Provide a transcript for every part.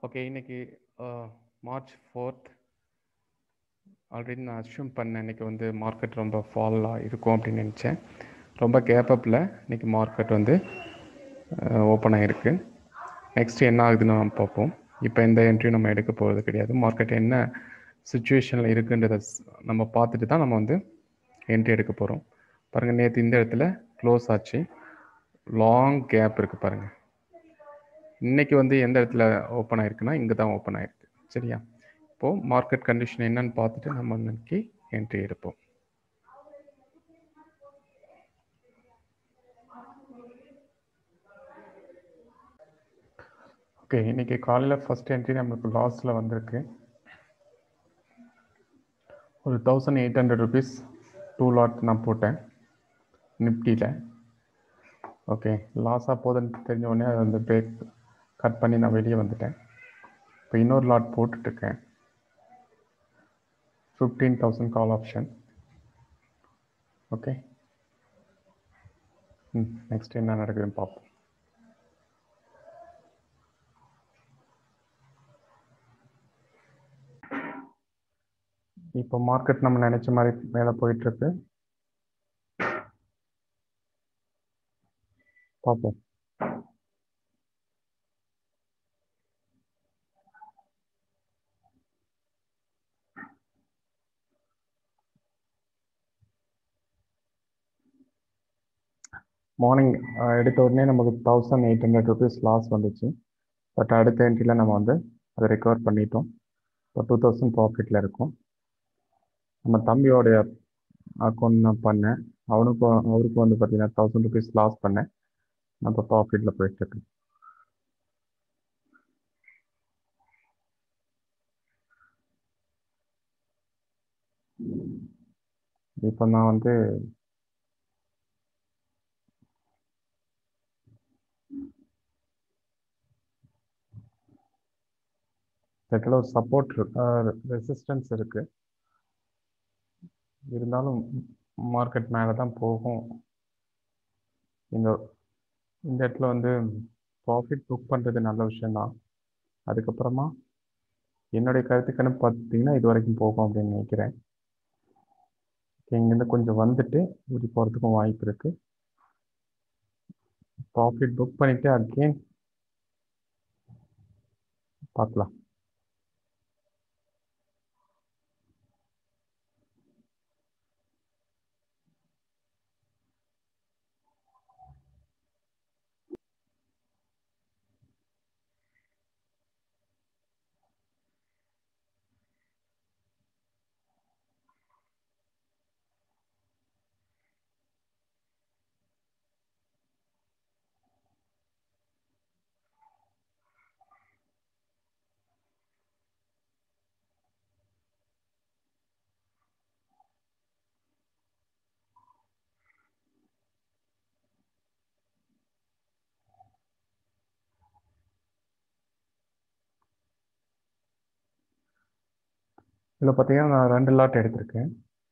okay இன்னைக்கு March fourth already நான் assume பண்ணேன் இன்னைக்கு வந்து மார்க்கெட் ரொம்ப ஃபாலாக இருக்கும் அப்படின்னு நினச்சேன் ரொம்ப கேப்பப்பில் இன்னைக்கு மார்க்கெட் வந்து ஓப்பன் ஆகிருக்கு நெக்ஸ்ட் என்ன ஆகுதுன்னு நம்ம பார்ப்போம் இப்போ எந்த என்ட்ரியும் நம்ம எடுக்க போகிறது கிடையாது மார்க்கெட் என்ன சுச்சுவேஷனில் இருக்குன்றதை ஸ்- நம்ம பார்த்துட்டு தான் நம்ம வந்து என்ட்ரி எடுக்க போகிறோம் பாருங்கள் நேற்று இந்த இடத்துல க்ளோஸ் ஆச்சு லாங் கேப் இருக்குது பாருங்கள் இன்னைக்கு வந்து எந்த இடத்துல ஓப்பன் ஆயிருக்குன்னா இங்கே தான் ஓப்பன் ஆயிருக்கு சரியா இப்போது மார்க்கெட் கண்டிஷன் என்னன்னு பார்த்துட்டு நம்ம இன்னைக்கு என்ட்ரி எடுப்போம் ஓகே இன்னைக்கு காலையில் ஃபர்ஸ்ட் என்ட்ரி நம்மளுக்கு லாஸில் வந்திருக்கு ஒரு thousand eight hundred rupees two lot நான் போட்டேன் நிஃப்டியில் ஓகே லாஸாக போதுன்னு தெரிஞ்ச உடனே அதை வந்து பிரேக் கட் பண்ணி நான் வெளியே வந்துட்டேன் இப்போ இன்னொரு லாட் போட்டுட்ருக்கேன் fifteen thousand call option okay ம் நெக்ஸ்ட் என்ன நடக்குதுன்னு பார்ப்போம் இப்போ மார்க்கெட் நம்ம நினைச்ச மாதிரி மேலே போயிட்டு இருக்கு பார்ப்போம் மார்னிங் எடுத்த உடனே நமக்கு thousand eight hundred rupees loss வந்துச்சு பட் அடுத்த என்ட்ரியில் நம்ம வந்து அதை ரெக்கவர் பண்ணிட்டோம் இப்போ டூ தௌசண்ட் ப்ராஃபிட்டில் இருக்கும் நம்ம தம்பியோடைய அக்கௌண்ட் நான் பண்ணேன் அவனுக்கும் அவருக்கும் வந்து பார்த்தீங்கன்னா தௌசண்ட் ருபீஸ் லாஸ் பண்ணேன் நம்ம ப்ராஃபிட்டில் போயிட்டு இருக்கு இப்போ நான் வந்து இடத்துல ஒரு சப்போர்ட் ரெசிஸ்டன்ஸ் இருக்கு இருந்தாலும் மார்க்கெட் மேலே தான் போகும் இந்த இந்த இடத்துல வந்து ப்ராஃபிட் புக் பண்ணுறது நல்ல விஷயம்தான் அதுக்கப்புறமா என்னுடைய கருத்துக்கன்னு பார்த்தீங்கன்னா இது வரைக்கும் போகும் அப்படின்னு நினைக்கிறேன் இங்கேருந்து கொஞ்சம் வந்துட்டு இப்படி போகிறதுக்கும் வாய்ப்பு இருக்கு ப்ராஃபிட் புக் பண்ணிட்டு அகெயின் பார்க்கலாம் இதில் பார்த்தீங்கன்னா நான் ரெண்டு லாட் எடுத்திருக்கேன்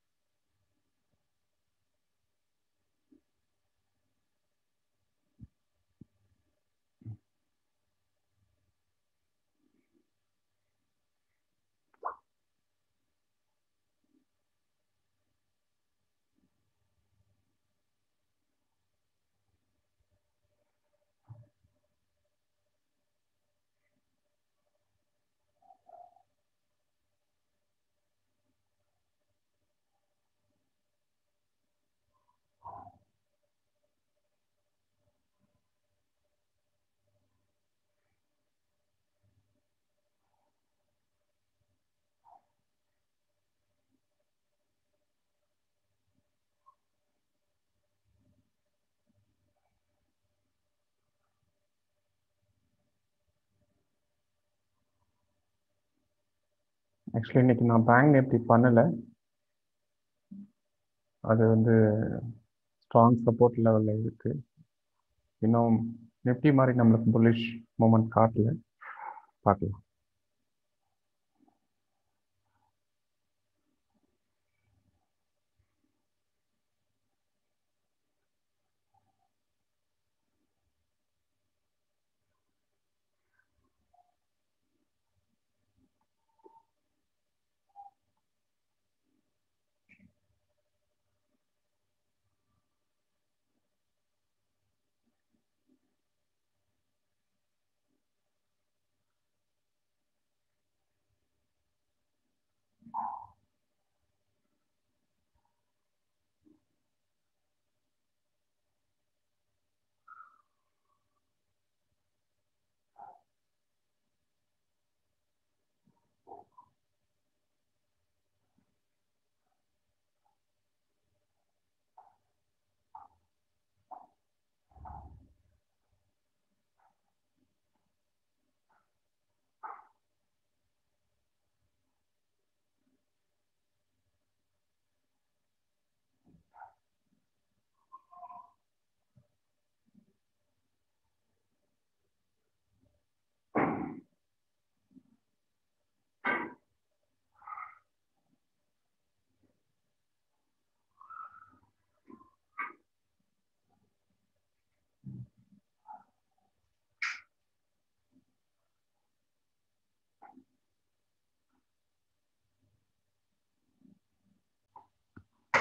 ஆக்சுவலி இன்னைக்கு நான் பேங்க் நிஃப்டி பண்ணலை அது வந்து ஸ்ட்ராங் சப்போர்ட் லெவலில் இருக்கு இன்னும் நிஃப்டி மாதிரி நம்மளுக்கு புல்லிஷ் மூமெண்ட் காட்டல பார்க்கலாம்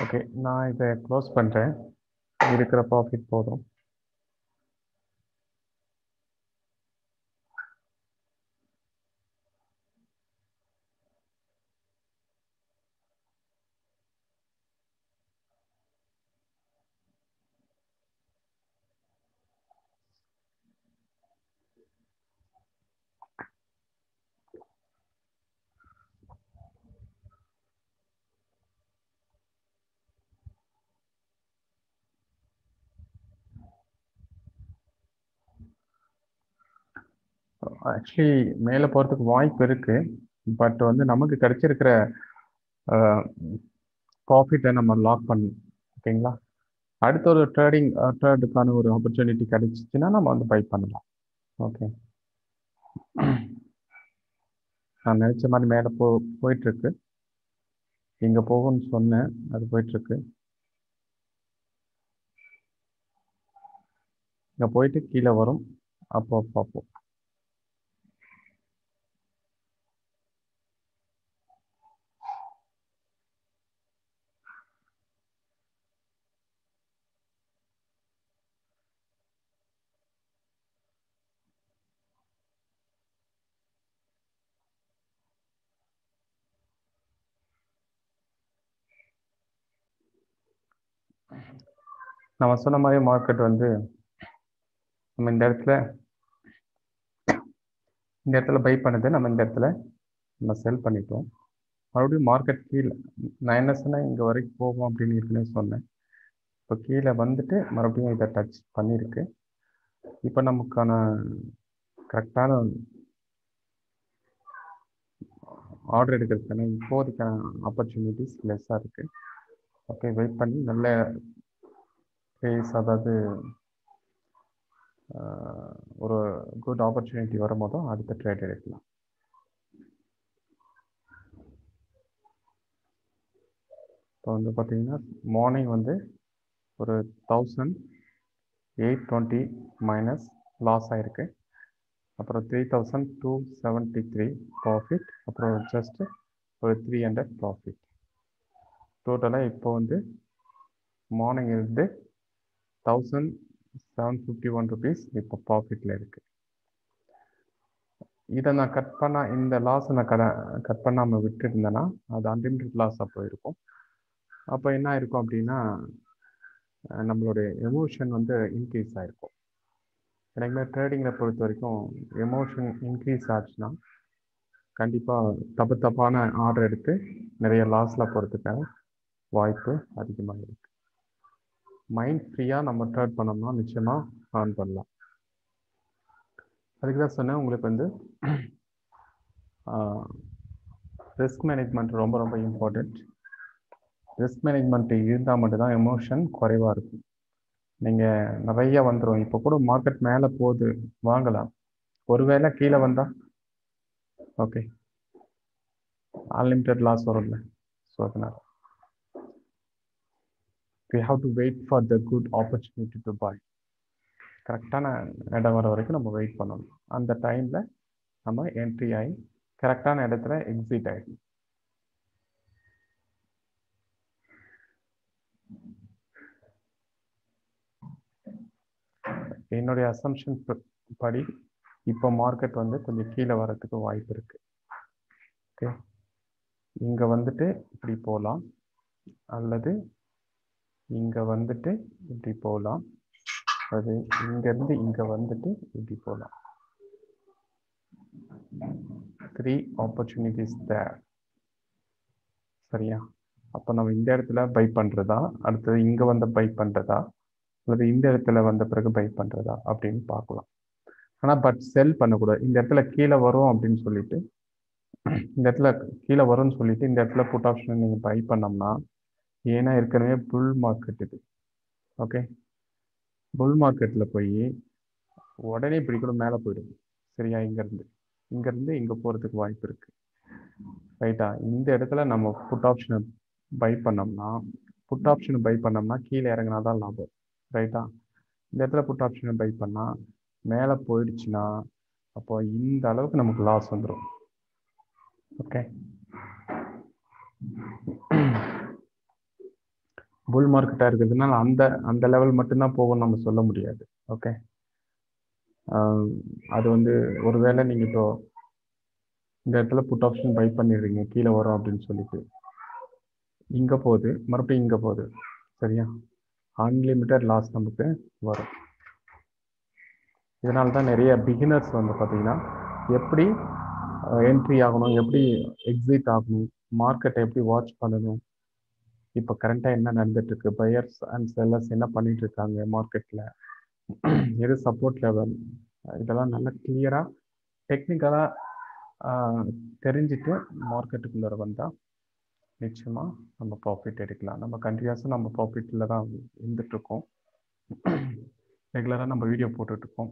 ஓகே நான் இதை க்ளோஸ் பண்ணுறேன் இருக்கிற ப்ராஃபிட் போதும் ஆக்சுவலி மேலே போகிறதுக்கு வாய்ப்பு இருக்கு பட் வந்து நமக்கு கிடைச்சிருக்கிற ப்ராஃபிட்டை நம்ம லாக் பண்ணணும் ஓகேங்களா அடுத்த ஒரு ட்ரேடிங் ட்ரேடுக்கான ஒரு ஆப்பர்ச்சுனிட்டி கிடைச்சிச்சுன்னா நம்ம வந்து பை பண்ணலாம் ஓகே நான் நினச்ச மாதிரி மேலே போ போயிட்டுருக்கு இங்கே போகும்னு சொன்னேன் அது போயிட்டுருக்கு இங்கே போயிட்டு கீழே வரும் அப்போ பார்ப்போம் நம்ம சொன்ன மாதிரி மார்க்கெட் வந்து நம்ம இந்த இடத்துல இந்த இடத்துல பை பண்ணது நம்ம இந்த இடத்துல நம்ம செல் பண்ணிட்டோம் மறுபடியும் மார்க்கெட் கீழே நான் என்ன சொன்னேன் இங்கே வரைக்கும் போகும் அப்படின்னு ஏற்கனவே சொன்னேன் இப்போ கீழே வந்துட்டு மறுபடியும் இதை டச் பண்ணியிருக்கு இப்போ நமக்கான கரெக்டான ஆர்டர் எடுக்கிறதுக்கான இப்போதைக்கான ஆப்பர்ச்சுனிட்டிஸ் லெஸ்ஸாக இருக்குது ஓகே வெயிட் பண்ணி நல்ல ப்ளேஸ் அதாவது ஒரு குட் ஆப்பர்ச்சுனிட்டி வரும்போதோ அடுத்த ட்ரேட் எடுக்கலாம் இப்போ வந்து பார்த்தீங்கன்னா மார்னிங் வந்து ஒரு thousand eight twenty minus loss ஆகிருக்கு அப்புறம் three thousand two seventy three profit அப்புறம் ஜஸ்ட்டு ஒரு த்ரீ ஹண்ட்ரட் ப்ராஃபிட் டோட்டலாக இப்போ வந்து மார்னிங் இருந்து thousand seven fifty one rupees இப்போ ப்ராஃபிட்டில் இருக்குது இதை நான் கட் பண்ண இந்த லாஸை நான் கட கட் பண்ணாமல் விட்டுருந்தேன்னா அது அன்லிமிட்டட் லாஸாக போயிருக்கும் அப்போ என்ன ஆயிருக்கும் அப்படின்னா நம்மளுடைய எமோஷன் வந்து இன்க்ரீஸ் ஆகிருக்கும் எனக்குமே ட்ரேடிங்கில் பொறுத்த வரைக்கும் எமோஷன் இன்க்ரீஸ் ஆச்சுன்னா கண்டிப்பாக தப்பு தப்பான ஆர்டர் எடுத்து நிறைய லாஸில் போகிறதுக்கான வாய்ப்பு அதிகமாக இருக்குது மைண்ட் ஃப்ரீயாக நம்ம ட்ரேட் பண்ணோம்னா நிச்சயமாக ஏர்ன் பண்ணலாம் அதுக்கு தான் சொன்னேன் உங்களுக்கு வந்து ரிஸ்க் மேனேஜ்மெண்ட் ரொம்ப ரொம்ப இம்பார்ட்டண்ட் ரிஸ்க் மேனேஜ்மெண்ட் இருந்தால் மட்டும்தான் எமோஷன் குறைவாக இருக்கும் நீங்கள் நிறைய வந்துடும் இப்போ கூட மார்க்கெட் மேலே போகுது வாங்கலாம் ஒருவேளை கீழே வந்தால் ஓகே அன்லிமிட்டெட் லாஸ் வரும்ல ஸோ அதனால் we have to wait for the good opportunity to buy கரெக்டான இடம் வர வரைக்கும் நம்ம வெயிட் பண்ணணும் அந்த டைமில் நம்ம என்ட்ரி ஆகி கரெக்டான இடத்துல எக்ஸிட் ஆகிடும் என்னுடைய அசம்ஷன் படி இப்போ மார்க்கெட் வந்து கொஞ்சம் கீழே வர்றதுக்கு வாய்ப்பு இருக்கு ஓகே இங்கே வந்துட்டு இப்படி போகலாம் அல்லது இங்கே வந்துட்டு இப்படி போகலாம் அது இங்கேருந்து இங்கே வந்துட்டு இப்படி போகலாம் த்ரீ ஆப்பர்ச்சுனிட்டிஸ் தேர் சரியா அப்போ நம்ம இந்த இடத்துல பை பண்ணுறதா அடுத்தது இங்கே வந்து பை பண்ணுறதா அல்லது இந்த இடத்துல வந்த பிறகு பை பண்ணுறதா அப்படின்னு பார்க்கலாம் ஆனால் பட் செல் பண்ணக்கூடாது இந்த இடத்துல கீழே வரும் அப்படின்னு சொல்லிட்டு இந்த இடத்துல கீழே வரும்னு சொல்லிட்டு இந்த இடத்துல புட் ஆப்ஷன் நீங்கள் பை பண்ணோம்னா ஏன்னா ஏற்கனவே புல் மார்க்கெட் இது ஓகே புல் மார்க்கெட்டில் போய் உடனே இப்படி கூட மேலே போயிடும் சரியா இங்கேருந்து இங்கேருந்து இங்கே போகிறதுக்கு வாய்ப்பு இருக்குது ரைட்டா இந்த இடத்துல நம்ம புட் ஆப்ஷனை பை பண்ணோம்னா புட் ஆப்ஷனை பை பண்ணோம்னா கீழே இறங்கினா தான் லாபம் ரைட்டா இந்த இடத்துல புட் ஆப்ஷனை பை பண்ணால் மேலே போயிடுச்சுன்னா அப்போ இந்த அளவுக்கு நமக்கு லாஸ் வந்துடும் ஓகே புல் மார்க்கெட்டாக இருக்கிறதுனால அந்த அந்த லெவல் மட்டும்தான் போகும்னு நம்ம சொல்ல முடியாது ஓகே அது வந்து ஒருவேளை நீங்கள் இப்போ இந்த இடத்துல புட் ஆப்ஷன் பை பண்ணிடுறீங்க கீழே வரும் அப்படின்னு சொல்லிட்டு இங்கே போகுது மறுபடியும் இங்கே போகுது சரியா அன்லிமிட்டட் லாஸ் நமக்கு வரும் இதனால தான் நிறைய பிகினர்ஸ் வந்து பார்த்தீங்கன்னா எப்படி என்ட்ரி ஆகணும் எப்படி எக்ஸிட் ஆகணும் மார்க்கெட்டை எப்படி வாட்ச் பண்ணணும் இப்போ கரண்ட்டாக என்ன நடந்துட்டு இருக்கு பையர்ஸ் அண்ட் செல்லர்ஸ் என்ன பண்ணிட்டு இருக்காங்க மார்க்கெட்டில் எது சப்போர்ட் லெவல் இதெல்லாம் நல்லா கிளியராக டெக்னிக்கலாக தெரிஞ்சுட்டு மார்க்கெட்டுக்குள்ளே வந்தால் நிச்சயமாக நம்ம ப்ராஃபிட் எடுக்கலாம் நம்ம கண்டினியூஸாக நம்ம ப்ராஃபிட்டில் தான் இருந்துகிட்ருக்கோம் ரெகுலராக நம்ம வீடியோ போட்டுட்ருக்கோம்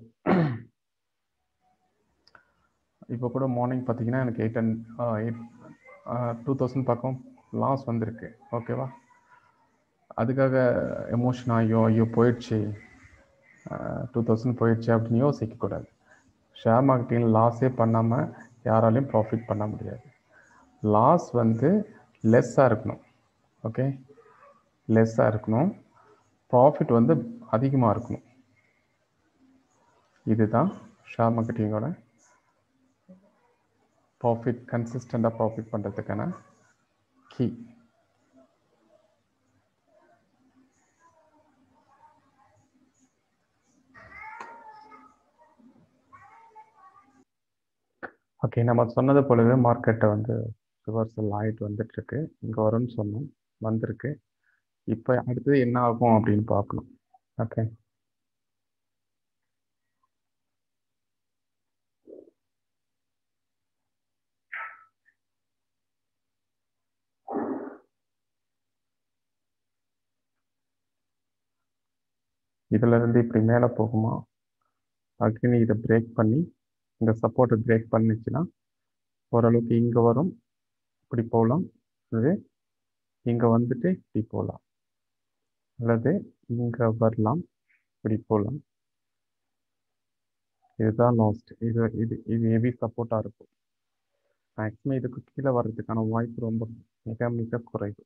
இப்போ கூட மார்னிங் பார்த்தீங்கன்னா எனக்கு eight and eight two thousand பக்கம் லாஸ் வந்திருக்கு ஓகேவா அதுக்காக எமோஷன் ஆகியோ ஐயோ போயிடுச்சு டூ தௌசண்ட் போயிடுச்சு அப்படின்னு யோசிக்கக்கூடாது ஷேர் மார்க்கெட்டிங் லாஸே பண்ணாமல் யாராலையும் ப்ராஃபிட் பண்ண முடியாது லாஸ் வந்து லெஸ்ஸாக இருக்கணும் ஓகே லெஸ்ஸாக இருக்கணும் ப்ராஃபிட் வந்து அதிகமாக இருக்கணும் இதுதான் ஷேர் மார்க்கெட்டிங்கோட ப்ராஃபிட் கன்சிஸ்டண்ட்டாக ப்ராஃபிட் பண்ணுறதுக்கான கீ ஓகே நம்ம சொன்னது போலவே மார்க்கெட்டை வந்து ரிவர்சல் ஆகிட்டு வந்துட்டுருக்கு இங்கே வரும்னு சொன்னோம் வந்திருக்கு இப்போ அடுத்தது என்ன ஆகும் அப்படின்னு பார்க்கணும் ஓகே இதுல இருந்து இப்படி மேலே போகுமா அக்னி இதை பிரேக் பண்ணி இந்த சப்போர்ட்டை பிரேக் பண்ணிச்சுன்னா ஓரளவுக்கு இங்கே வரும் இப்படி போகலாம் அல்லது இங்கே வந்துட்டு இப்படி போகலாம் அல்லது இங்கே வரலாம் இப்படி போகலாம் இதுதான் லாஸ்ட் இது இது இது ஹெவி சப்போர்ட்டாக இருக்கும் மேக்ஸிமம் இதுக்கு கீழே வர்றதுக்கான வாய்ப்பு ரொம்ப மிக மிக குறைவு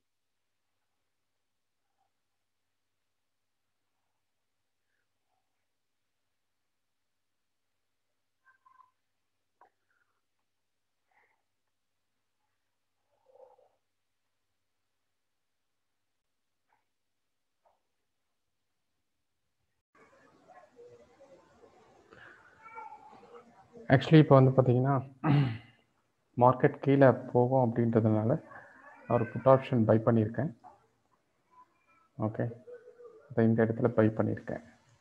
ஆக்சுவலி இப்போ வந்து பார்த்தீங்கன்னா மார்க்கெட் கீழே போகும் அப்படின்றதுனால நான் ஒரு புட் ஆப்ஷன் பை பண்ணியிருக்கேன் ஓகே அதை இந்த இடத்துல பை பண்ணியிருக்கேன்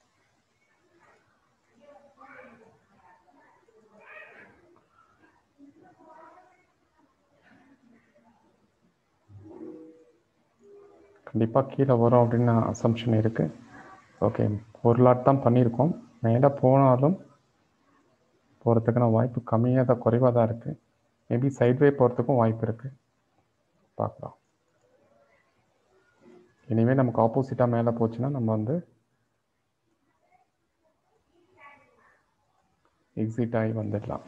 கண்டிப்பாக கீழே வரும் அப்படின்னு அசம்ஷன் இருக்குது ஓகே ஒரு லாட் தான் பண்ணியிருக்கோம் மேலே போனாலும் போகிறதுக்கான வாய்ப்பு கம்மியாக தான் குறைவாக தான் இருக்குது மேபி சைட்வே போகிறதுக்கும் வாய்ப்பு இருக்குது பார்க்கலாம் இனிமேல் நமக்கு ஆப்போசிட்டாக மேலே போச்சுன்னா நம்ம வந்து எக்ஸிட் ஆகி வந்துடலாம்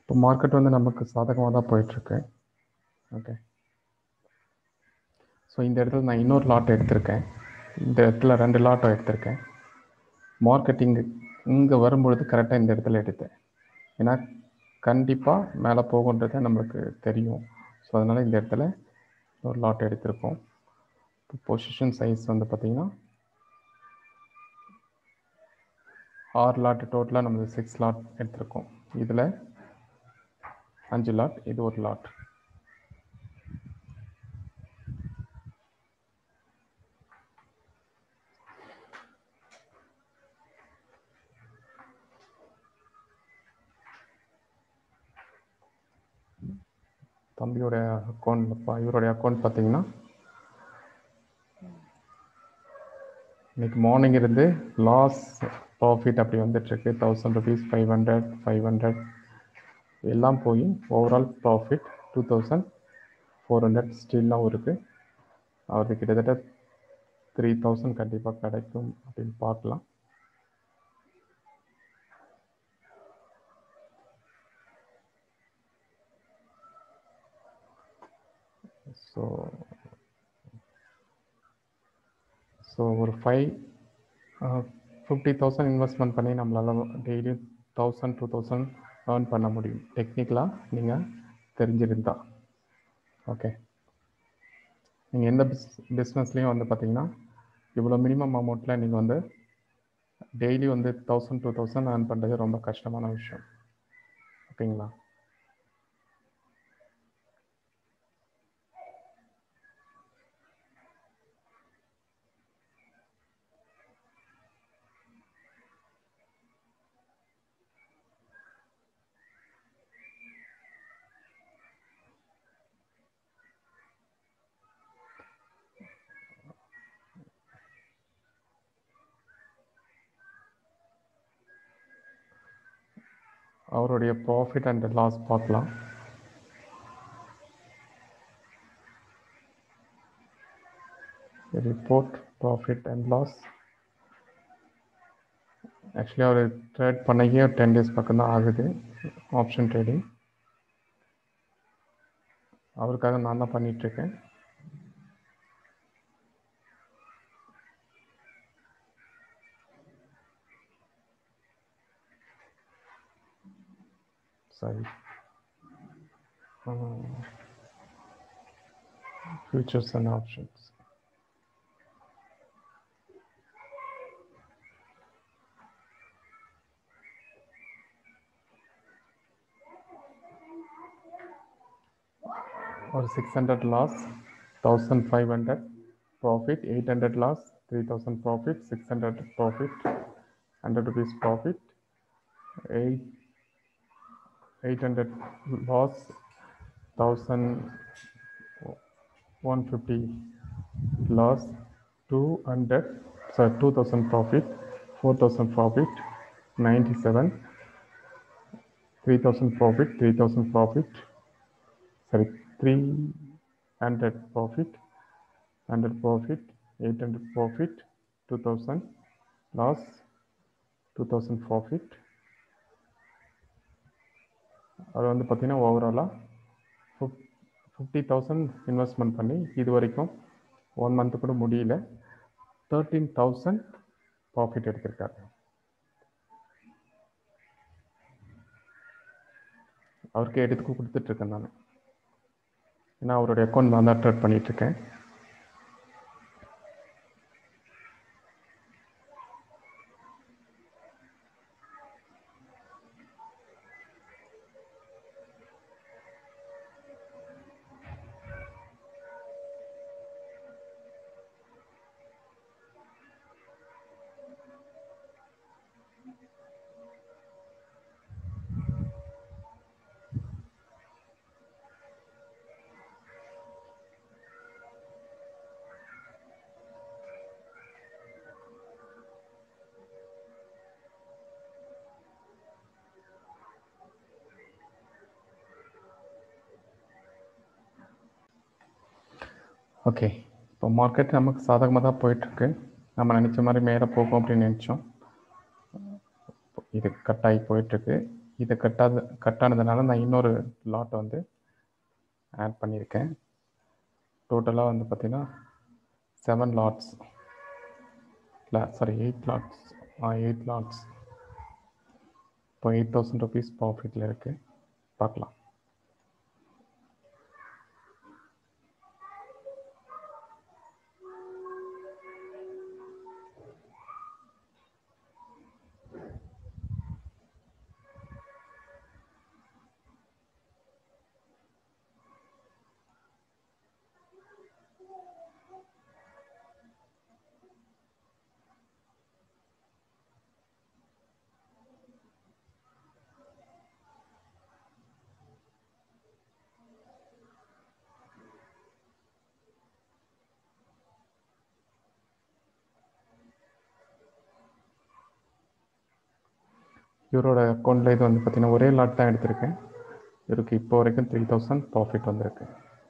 இப்போ மார்க்கெட் வந்து நமக்கு சாதகமாக தான் போயிட்டுருக்கு ஓகே ஸோ இந்த இடத்துல நான் இன்னொரு லாட் எடுத்திருக்கேன் இந்த இடத்துல ரெண்டு லாட் எடுத்திருக்கேன் மார்க்கெட்டிங் இங்கே வரும்பொழுது கரெக்டாக இந்த இடத்துல எடுத்தேன் ஏன்னா கண்டிப்பாக மேலே போகுன்றது நம்மளுக்கு தெரியும் ஸோ அதனால் இந்த இடத்துல ஒரு லாட் எடுத்திருக்கோம் இப்போ பொசிஷன் சைஸ் வந்து பார்த்திங்கன்னா ஆறு லாட் டோட்டலாக நம்ம சிக்ஸ் லாட் எடுத்திருக்கோம் இதில் அஞ்சு லாட் இது ஒரு லாட் தம்பியோட அக்கௌண்ட் இவருடைய அக்கௌண்ட் பார்த்தீங்கன்னா இன்னைக்கு மார்னிங் இருந்து லாஸ் ப்ராஃபிட் அப்படி வந்துட்டுருக்கு thousand rupees five hundred five hundred எல்லாம் போய் overall profit two thousand four hundred ஸ்டில்லாம் இருக்குது அவருக்கு கிட்டத்தட்ட த்ரீ தௌசண்ட் கண்டிப்பாக கிடைக்கும் அப்படின்னு பார்க்கலாம் ஸோ ஸோ ஒரு ஃபைவ் ஃபிஃப்டி தௌசண்ட் இன்வெஸ்ட்மெண்ட் பண்ணி நம்மளால் டெய்லியும் தௌசண்ட் டூ தௌசண்ட் ஏர்ன் பண்ண முடியும் டெக்னிக்கலாக நீங்கள் தெரிஞ்சிருந்தா ஓகே நீங்கள் எந்த பிஸ் பிஸ்னஸ்லேயும் வந்து பார்த்தீங்கன்னா இவ்வளோ மினிமம் அமௌண்ட்டில் நீங்கள் வந்து டெய்லி வந்து தௌசண்ட் டூ தௌசண்ட் ஏர்ன் பண்ணுறது ரொம்ப கஷ்டமான விஷயம் ஓகேங்களா அவருடைய ப்ராஃபிட் அண்ட் லாஸ் பார்க்கலாம் report profit and loss actually அவர் ட்ரேட் பண்ணையே டென் டேஸ் பக்கம் தான் ஆகுது ஆப்ஷன் ட்ரேடிங் அவருக்காக நான் தான் பண்ணிகிட்ருக்கேன் sorry um, futures and options or 600 loss 1500 profit 800 loss 3000 profit 600 profit 100 rupees profit 8 800 loss 1150 loss 200 sorry 2000 profit 4000 profit 97 3000 profit 3000 profit sorry 300 profit 100 profit 800 profit 2000 loss 2000 profit அது வந்து பார்த்தீங்கன்னா ஓவராலாக ஃபிஃப் ஃபிஃப்டி தௌசண்ட் இன்வெஸ்ட்மெண்ட் பண்ணி இது வரைக்கும் ஒன் மந்த்து கூட முடியல thirteen thousand profit எடுத்திருக்காரு அவருக்கு எடுத்து கொடுத்துட்ருக்கேன் நான் ஏன்னா அவருடைய அக்கௌண்ட் நான் தான் ட்ரேட் பண்ணிகிட்ருக்கேன் ஓகே இப்போ மார்க்கெட் நமக்கு சாதகமாக தான் போயிட்டுருக்கு நம்ம நினச்ச மாதிரி மேலே போகும் அப்படின்னு நினச்சோம் இது கட் ஆகி போயிட்டுருக்கு இதை கட்டாத கட்டானதுனால நான் இன்னொரு லாட்டை வந்து ஆட் பண்ணியிருக்கேன் டோட்டலாக வந்து பார்த்தீங்கன்னா செவன் லாட்ஸ் இல்லை சாரி எயிட் லாட்ஸ் ஆ எயிட் லாட்ஸ் இப்போ எயிட் தௌசண்ட் ருபீஸ் ப்ராஃபிட்டில் இருக்குது பார்க்கலாம் இவரோட அக்கௌண்ட்டில் இது வந்து பார்த்தீங்கன்னா ஒரே லாட் தான் எடுத்திருக்கேன் இவருக்கு இப்போ வரைக்கும் த்ரீ தௌசண்ட் ப்ராஃபிட் வந்திருக்கு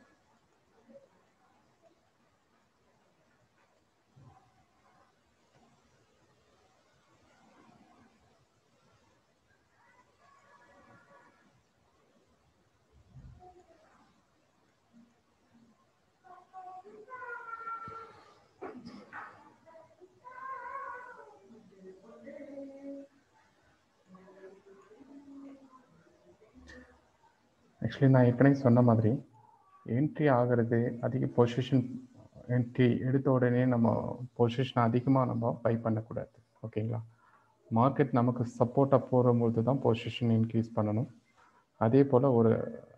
ஆக்சுவலி நான் ஏற்கனவே சொன்ன மாதிரி என்ட்ரி ஆகிறது அதிக பொசிஷன் என்ட்ரி எடுத்த உடனே நம்ம பொசிஷன் அதிகமாக நம்ம பை பண்ணக்கூடாது ஓகேங்களா மார்க்கெட் நமக்கு சப்போர்ட்டாக போகும்போது தான் பொசிஷன் இன்க்ரீஸ் பண்ணணும் அதே போல் ஒரு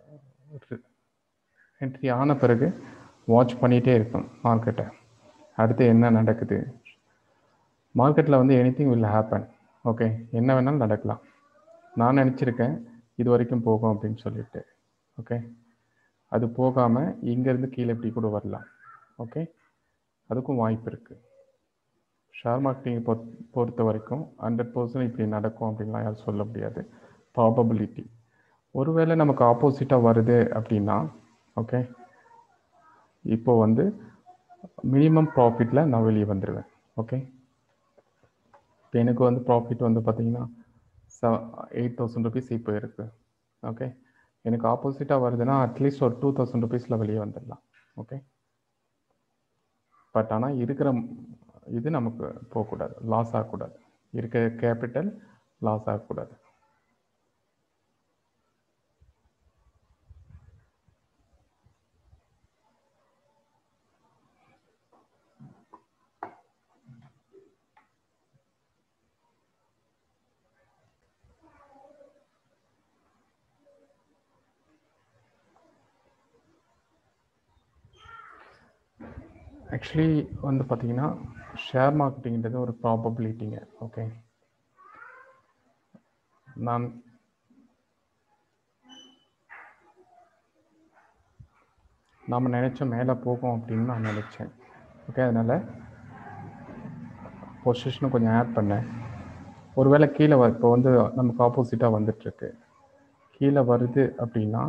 என்ட்ரி ஆன பிறகு வாட்ச் பண்ணிகிட்டே இருக்கும் மார்க்கெட்டை அடுத்து என்ன நடக்குது மார்க்கெட்டில் வந்து any thing will happen okay என்ன வேணாலும் நடக்கலாம் நான் நினச்சிருக்கேன் இது வரைக்கும் போகும் அப்படின்னு சொல்லிட்டு ஓகே அது போகாமல் இங்கேருந்து கீழே இப்படி கூட வரலாம் ஓகே அதுக்கும் வாய்ப்பு இருக்குது ஷேர் மார்க்கெட்டிங்கை பொ பொறுத்த வரைக்கும் ஹண்ட்ரட் பர்சன்ட் இப்படி நடக்கும் அப்படின்லாம் யாரும் சொல்ல முடியாது ப்ராபபிலிட்டி ஒருவேளை நமக்கு ஆப்போசிட்டாக வருது அப்படின்னா ஓகே இப்போ வந்து மினிமம் ப்ராஃபிட்டில் நான் வெளியே வந்துடுவேன் ஓகே இப்போ எனக்கு வந்து ப்ராஃபிட் வந்து பார்த்தீங்கன்னா செவ எயிட் தௌசண்ட் ருபீஸ் இப்போ இருக்குது ஓகே எனக்கு ஆப்போசிட்டாக வருதுன்னா அட்லீஸ்ட் ஒரு டூ தௌசண்ட் ருபீஸில் வெளியே வந்துடலாம் ஓகே பட் ஆனால் இருக்கிற இது நமக்கு போகக்கூடாது லாஸ் ஆகக்கூடாது இருக்கிற கேபிட்டல் லாஸ் ஆகக்கூடாது ஆக்சுவலி வந்து பார்த்தீங்கன்னா ஷேர் மார்க்கெட்டிங்கிறது ஒரு ப்ராபபிலிட்டிங்க ஓகே நான் நாம் நினச்ச மேலே போகும் அப்படின்னு நான் நினச்சேன் ஓகே அதனால் பொசிஷனும் கொஞ்சம் ஆட் பண்ணேன் ஒருவேளை கீழே வ இப்போ வந்து நமக்கு ஆப்போசிட்டாக வந்துட்டுருக்கு கீழே வருது அப்படின்னா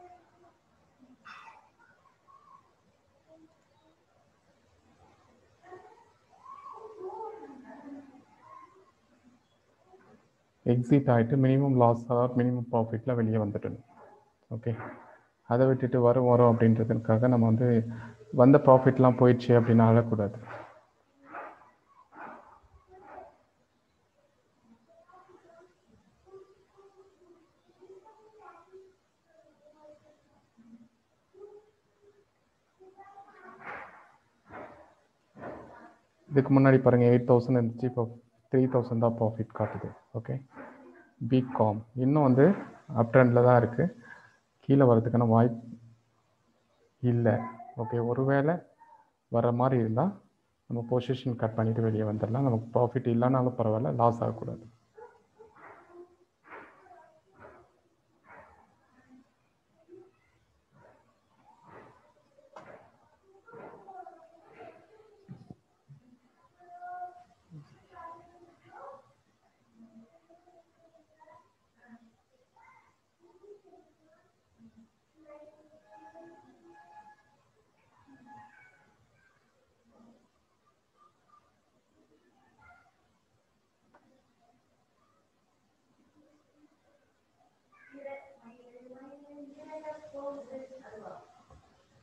எக்ஸிட் ஆகிட்டு மினிமம் லாஸ் ஆர் மினிமம் ப்ராஃபிட்டில் வெளியே வந்துட்டணும் ஓகே அதை விட்டுட்டு வரும் வரும் அப்படின்றதுக்காக நம்ம வந்து வந்த ப்ராஃபிட்லாம் போயிடுச்சு அப்படின்னு அழக்கூடாது இதுக்கு முன்னாடி பாருங்கள் எயிட் தௌசண்ட் இருந்துச்சு இப்போ த்ரீ தௌசண்ட் தான் ப்ராஃபிட் காட்டுது ஓகே பிகாம் இன்னும் வந்து அப் ட்ரெண்டில் தான் இருக்குது கீழே வர்றதுக்கான வாய்ப்பு இல்லை ஓகே ஒருவேளை வர மாதிரி இருந்தால் நம்ம பொசிஷன் கட் பண்ணிவிட்டு வெளியே வந்துடலாம் நமக்கு ப்ராஃபிட் இல்லைனாலும் பரவாயில்ல லாஸ் ஆகக்கூடாது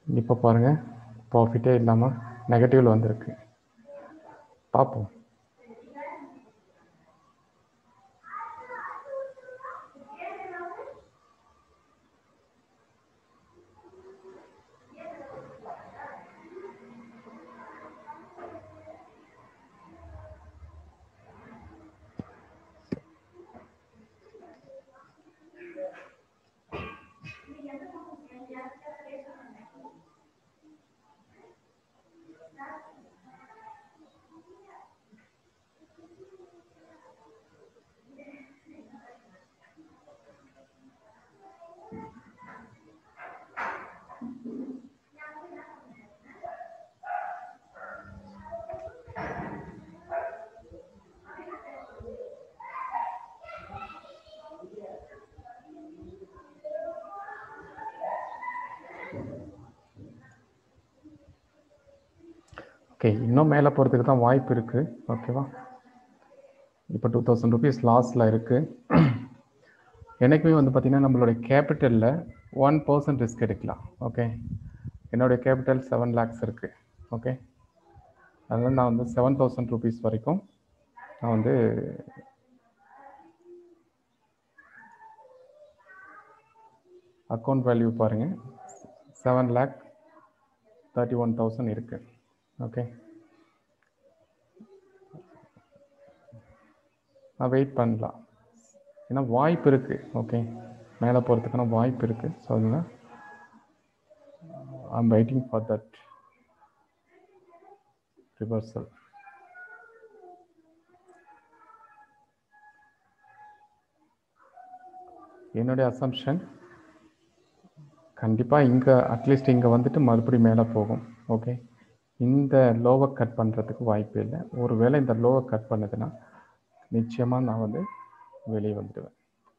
இப்போ பாருங்கள் ப்ராஃபிட்டே இல்லாமல் நெகட்டிவில் வந்திருக்கு பார்ப்போம் ஓகே இன்னும் மேலே போகிறதுக்கு தான் வாய்ப்பு இருக்குது ஓகேவா இப்போ டூ தௌசண்ட் ருபீஸ் லாஸில் இருக்குது எனக்குமே வந்து பார்த்திங்கன்னா நம்மளுடைய கேபிட்டலில் ஒன் பர்சன்ட் ரிஸ்க் எடுக்கலாம் ஓகே என்னுடைய கேபிட்டல் செவன் லேக்ஸ் இருக்குது ஓகே அதனால் நான் வந்து செவன் தௌசண்ட் ருபீஸ் வரைக்கும் நான் வந்து அக்கௌண்ட் வேல்யூ பாருங்கள் seven lakh thirty one thousand இருக்குது ஓகே நான் வெயிட் பண்ணலாம் ஏன்னா வாய்ப்பு இருக்குது ஓகே மேலே போகிறதுக்கான வாய்ப்பு இருக்குது ஸோ அதனால் I'm waiting for that reversal என்னுடைய அசம்ஷன் கண்டிப்பாக இங்கே அட்லீஸ்ட் இங்கே வந்துட்டு மறுபடியும் மேலே போகும் ஓகே இந்த லோவை கட் பண்ணுறதுக்கு வாய்ப்பு இல்லை ஒருவேளை இந்த லோவை கட் பண்ணதுன்னா நிச்சயமாக நான் வந்து வெளியே வந்துடுவேன்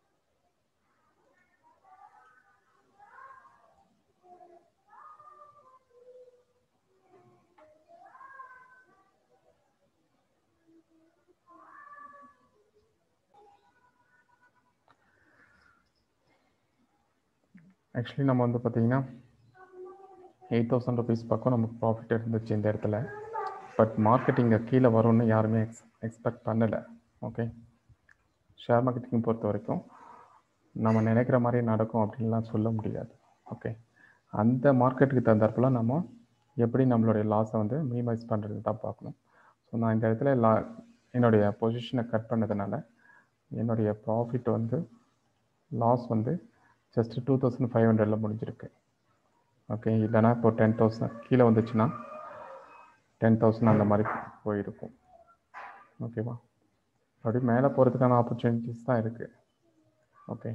ஆக்சுவலி நம்ம வந்து பார்த்திங்கன்னா எயிட் தௌசண்ட் ருபீஸ் பக்கம் நமக்கு ப்ராஃபிட் இருந்துச்சு இந்த இடத்துல பட் மார்க்கெட்டிங்க கீழே வரும்னு யாருமே எக்ஸ் எக்ஸ்பெக்ட் பண்ணலை ஓகே ஷேர் மார்க்கெட்டிங் பொறுத்த வரைக்கும் நம்ம நினைக்கிற மாதிரி நடக்கும் அப்படின்லாம் சொல்ல முடியாது ஓகே அந்த மார்க்கெட்டுக்கு தகுந்தாற்போல் நம்ம எப்படி நம்மளுடைய லாஸை வந்து மினிமைஸ் பண்ணுறது தான் பார்க்கணும் ஸோ நான் இந்த இடத்துல லா என்னுடைய பொசிஷனை கட் பண்ணதுனால என்னுடைய ப்ராஃபிட் வந்து லாஸ் வந்து ஜஸ்ட் டூ தௌசண்ட் ஃபைவ் ஹண்ட்ரடில் முடிஞ்சிருக்கு ஓகே இல்லைனா இப்போ டென் தௌசண்ட் கீழே வந்துச்சுன்னா டென் தௌசண்ட் அந்த மாதிரி போயிருக்கும் ஓகேவா அப்படி மேலே போகிறதுக்கான ஆப்பர்ச்சுனிட்டிஸ் தான் இருக்குது ஓகே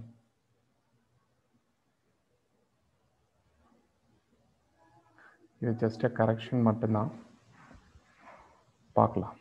இது ஜஸ்ட் கரெக்ஷன் மட்டும்தான் பார்க்கலாம்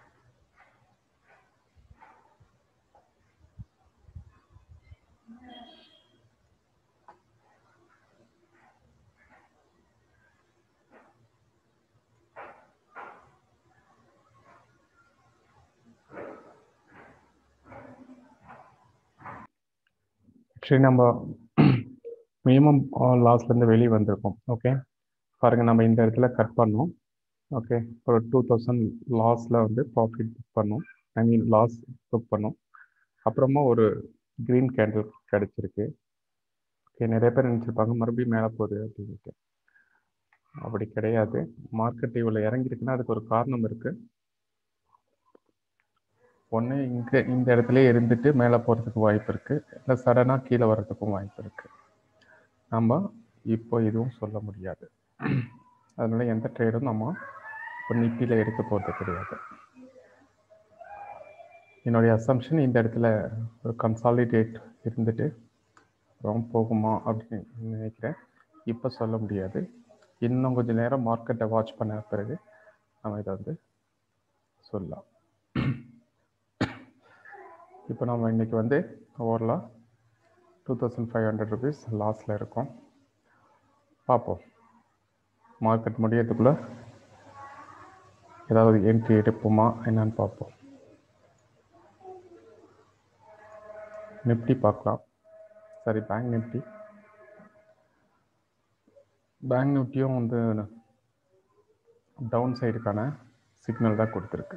ஆக்சுவலி நம்ம மினிமம் லாஸ்லேருந்து வெளியே வந்திருக்கோம் ஓகே பாருங்கள் நம்ம இந்த இடத்துல கட் பண்ணோம் ஓகே ஒரு டூ தௌசண்ட் லாஸில் வந்து ப்ராஃபிட் புக் பண்ணோம் ஐ மீன் லாஸ் புக் பண்ணோம் அப்புறமா ஒரு க்ரீன் கேண்டில் கிடச்சிருக்கு ஓகே நிறைய பேர் நினச்சிருப்பாங்க மறுபடியும் மேலே போகுது அப்படின்ட்டு அப்படி கிடையாது மார்க்கெட் இவ்வளோ இறங்கிருக்குன்னா அதுக்கு ஒரு காரணம் இருக்குது ஒன்று இங்கே இந்த இடத்துல இருந்துட்டு மேலே போகிறதுக்கு வாய்ப்பு இருக்குது இல்லை சடனாக கீழே வர்றதுக்கும் வாய்ப்பு இருக்குது நம்ம இப்போ எதுவும் சொல்ல முடியாது அதனால் எந்த ட்ரேடும் நம்ம இப்போ நிஃப்டியில் எடுக்க போகிறது கிடையாது என்னுடைய அசம்ஷன் இந்த இடத்துல ஒரு கன்சாலிடேட் இருந்துட்டு ரொம்ப போகுமா அப்படின்னு நினைக்கிறேன் இப்போ சொல்ல முடியாது இன்னும் கொஞ்சம் நேரம் மார்க்கெட்டை வாட்ச் பண்ண பிறகு நம்ம இதை வந்து சொல்லலாம் இப்போ நம்ம இன்றைக்கி வந்து ஓவரலாக two thousand five hundred rupees லாஸில் இருக்கோம் பார்ப்போம் மார்க்கெட் முடியறதுக்குள்ளே ஏதாவது என்ட்ரி எடுப்போமா என்னன்னு பார்ப்போம் நிஃப்டி பார்க்கலாம் சரி பேங்க் நிஃப்டி பேங்க் நிஃப்டியும் வந்து டவுன் சைடுக்கான சிக்னல் தான் கொடுத்துருக்கு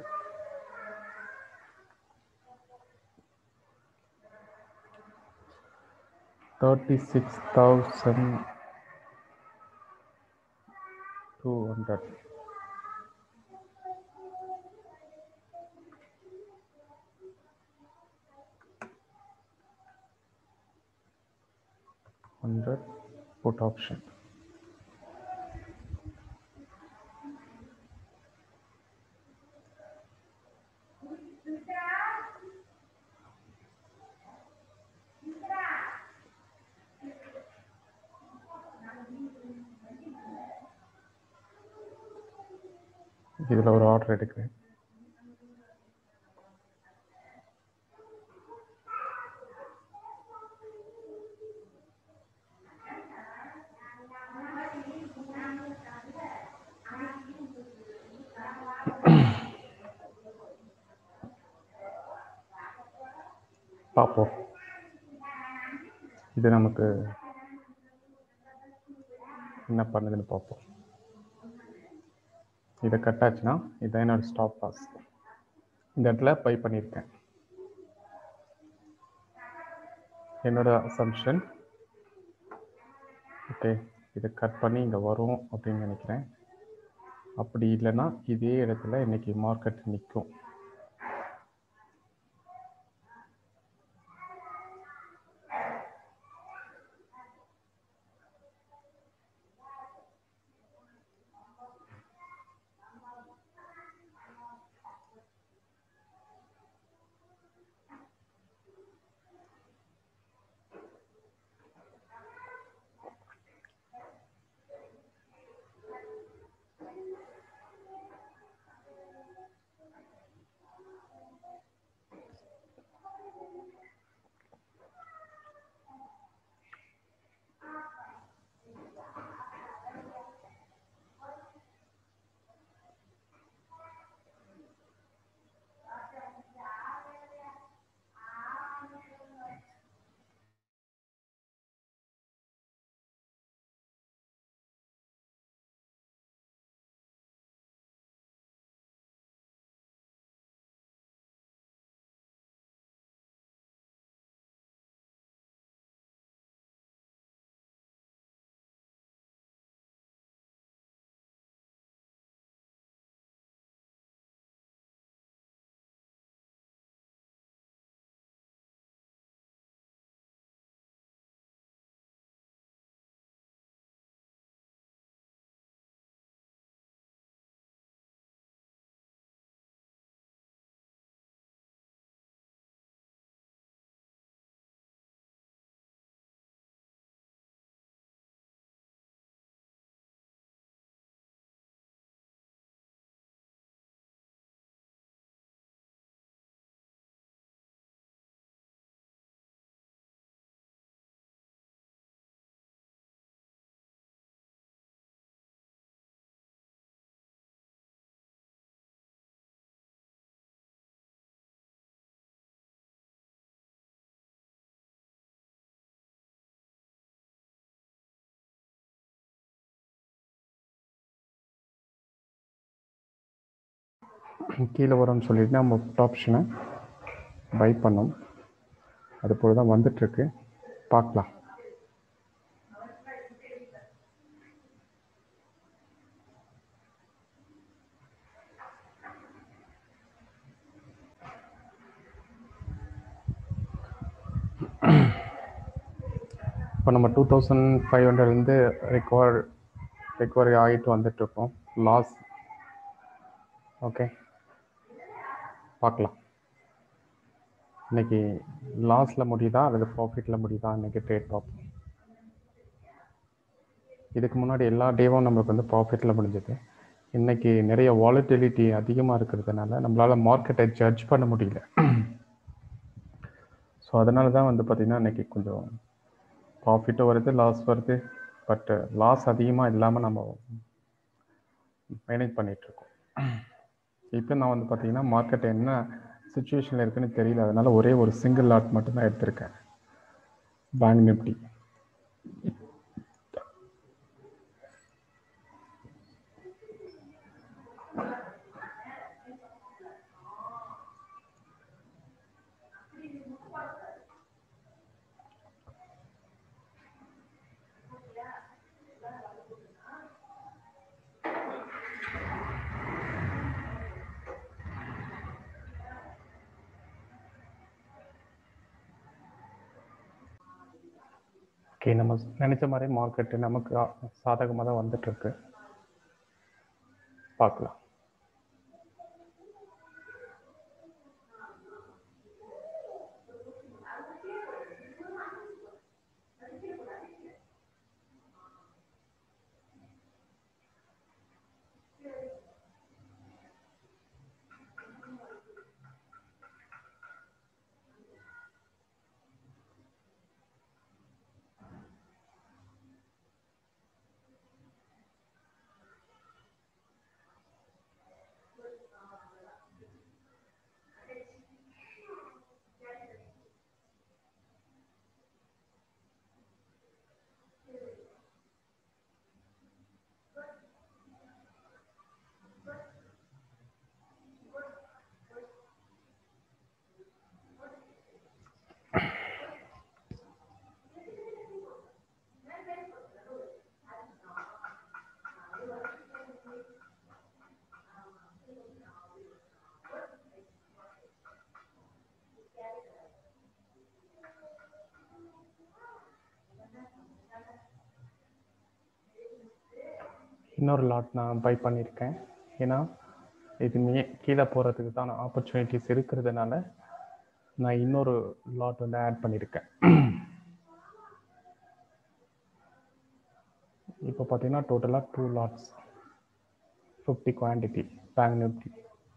thirty six thousand two hundred hundred put option இதில் ஒரு ஆர்டர் எடுக்கிறேன் பார்ப்போம் இது நமக்கு என்ன பண்ணுதுன்னு பார்ப்போம் இதை கட் ஆச்சுன்னா இதான் என்னோட ஸ்டாப் லாஸ் இந்த இடத்துல பை பண்ணியிருக்கேன் என்னோட அசம்ஷன் ஓகே இதை கட் பண்ணி இங்கே வரும் அப்படின்னு நினைக்கிறேன் அப்படி இல்லைன்னா இதே இடத்துல இன்னைக்கு மார்க்கெட் நிற்கும் கீழே வரும்னு சொல்லிட்டு நம்ம புட் ஆப்ஷனை பை பண்ணோம் அது போல் தான் வந்துட்டுருக்கு பார்க்கலாம் இப்போ நம்ம டூ தௌசண்ட் ஃபைவ் ஹண்ட்ரட்லேருந்து ரெக்கவர் ரெக்கவரி ஆகிட்டு வந்துட்டுருக்கோம் லாஸ் ஓகே பார்க்கலாம் இன்னைக்கு லாஸில் முடியுதா அல்லது ப்ராஃபிட்டில் முடியுதா இன்னைக்கு ட்ரேட் பார்ப்போம் இதுக்கு முன்னாடி எல்லா டேவும் நம்மளுக்கு வந்து ப்ராஃபிட்டில் முடிஞ்சது இன்னைக்கு நிறைய வாலட்டிலிட்டி அதிகமாக இருக்கிறதுனால நம்மளால் மார்க்கெட்டை ஜட்ஜ் பண்ண முடியல ஸோ அதனால தான் வந்து பார்த்திங்கன்னா இன்னைக்கு கொஞ்சம் ப்ராஃபிட்டும் வருது லாஸ் வருது பட் லாஸ் அதிகமாக இல்லாமல் நம்ம மேனேஜ் பண்ணிகிட்ருக்கோம் இப்போ நான் வந்து பார்த்தீங்கன்னா மார்க்கெட் என்ன சுச்சுவேஷனில் இருக்குன்னு தெரியல அதனால ஒரே ஒரு சிங்கிள் லாட் மட்டும்தான் எடுத்திருக்கேன் பேங்க் நிஃப்டி ஓகே நம்ம நினச்ச மாதிரி மார்க்கெட்டு நமக்கு சாதகமாக தான் வந்துட்டுருக்கு பார்க்கலாம் இன்னொரு லாட் நான் பை பண்ணியிருக்கேன் ஏன்னா இது மே கீழே போகிறதுக்கு தான் ஆப்பர்ச்சுனிட்டிஸ் இருக்கிறதுனால நான் இன்னொரு லாட் வந்து ஆட் பண்ணியிருக்கேன் இப்போ பார்த்தீங்கன்னா டோட்டலாக two lots fifty quantity bank Nifty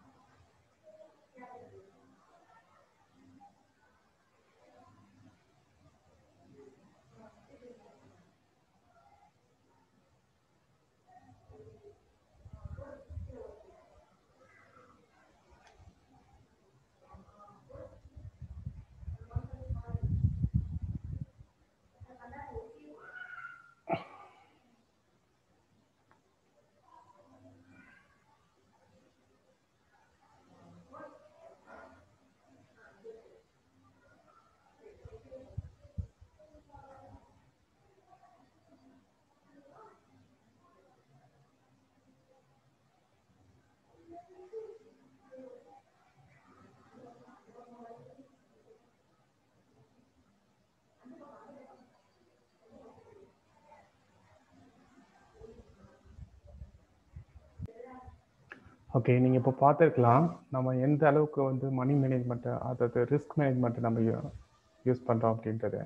okay நீங்கள் இப்போ பார்த்துருக்கலாம் நம்ம எந்த அளவுக்கு வந்து மணி மேனேஜ்மெண்ட்டு அதாவது ரிஸ்க் மேனேஜ்மெண்ட்டு நம்ம யூஸ் பண்ணுறோம் அப்படின்றது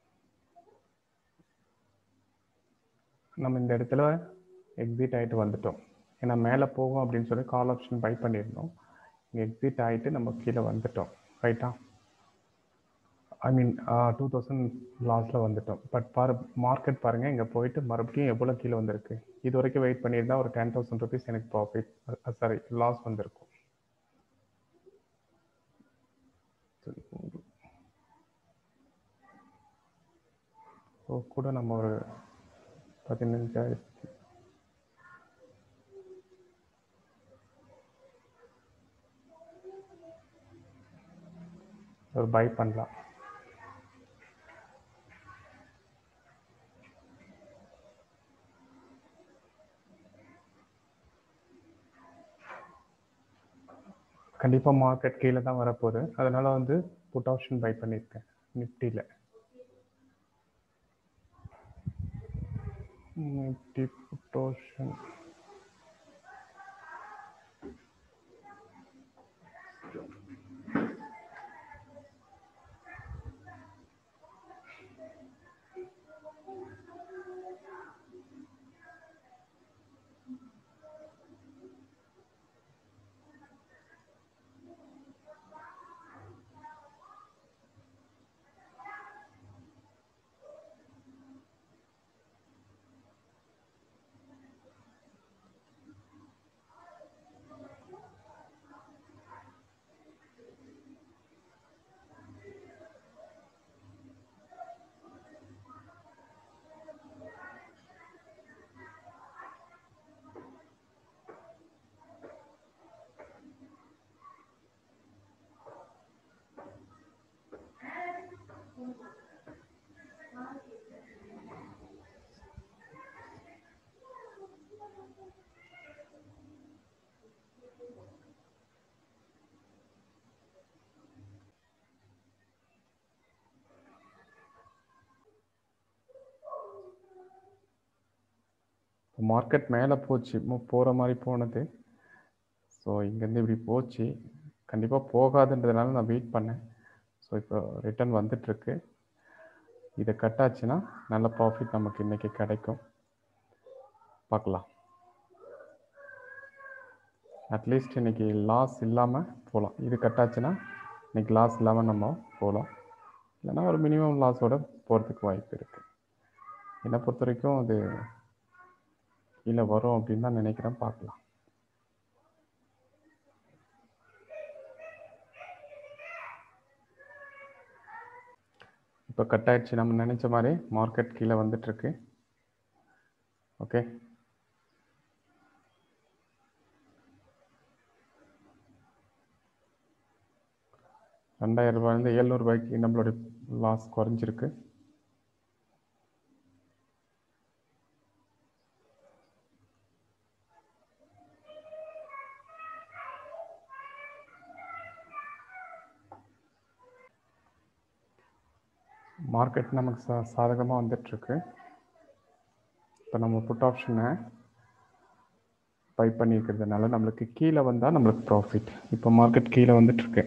நம்ம இந்த இடத்துல எக்ஸிட் ஆகிட்டு வந்துட்டோம் ஏன்னா மேலே போகும் அப்படின்னு சொல்லி கால் ஆப்ஷன் பை பண்ணியிருந்தோம் இங்கே எக்ஸிட் ஆகிட்டு நம்ம கீழே வந்துட்டோம் ரைட்டா ஐ மீன் டூ தௌசண்ட் லாஸில் வந்துட்டோம் பட் பாரு மார்க்கெட் பாருங்கள் இங்கே போயிட்டு மறுபடியும் எவ்வளோ கீழே வந்திருக்கு இது வரைக்கும் வெயிட் பண்ணியிருந்தா ஒரு டென் தௌசண்ட் ருபீஸ் எனக்கு ப்ராஃபிட் சாரி லாஸ் வந்திருக்கும் ஸோ கூட நம்ம ஒரு பதினஞ்சாயிரத்தி ஒரு பை பண்ணலாம் கண்டிப்பாக மார்க்கெட் கீழே தான் வரப்போகுது அதனால் வந்து புட் ஆப்ஷன் பை பண்ணியிருக்கேன் நிஃப்டியில் நிஃப்டி புட் ஆப்ஷன் மார்க்கெட் மேலே போச்சு போகிற மாதிரி போனது ஸோ இங்கேருந்து இப்படி போச்சு கண்டிப்பாக போகாதுன்றதுனால நான் வெயிட் பண்ணேன் ஸோ இப்போ ரிட்டர்ன் வந்துட்டுருக்கு இதை கட் ஆச்சுன்னா நல்ல ப்ராஃபிட் நமக்கு இன்றைக்கி கிடைக்கும் பார்க்கலாம் அட்லீஸ்ட் இன்றைக்கி லாஸ் இல்லாமல் போகலாம் இது கட் ஆச்சுன்னா இன்றைக்கி லாஸ் இல்லாமல் நம்ம போகலாம் இல்லைன்னா ஒரு மினிமம் லாஸோட போகிறதுக்கு வாய்ப்பு இருக்குது என்னை பொறுத்த வரைக்கும் அது கீழே வரும் அப்படின்னு தான் நினைக்கிறேன் பார்க்கலாம் இப்போ கட் ஆயிடுச்சு நம்ம நினச்ச மாதிரி மார்க்கெட் கீழே வந்துட்டுருக்கு ஓகே ரெண்டாயிரம் ரூபாயிலேருந்து ஏழ்நூறுபாய்க்கு நம்மளுடைய லாஸ் குறைஞ்சிருக்கு மார்க்கெட் நமக்கு சா சாதகமாக வந்துட்டுருக்கு இப்போ நம்ம புட் ஆப்ஷனை பை பண்ணியிருக்கிறதுனால நம்மளுக்கு கீழே வந்தால் நம்மளுக்கு ப்ராஃபிட் இப்போ மார்க்கெட் கீழே வந்துட்டுருக்கு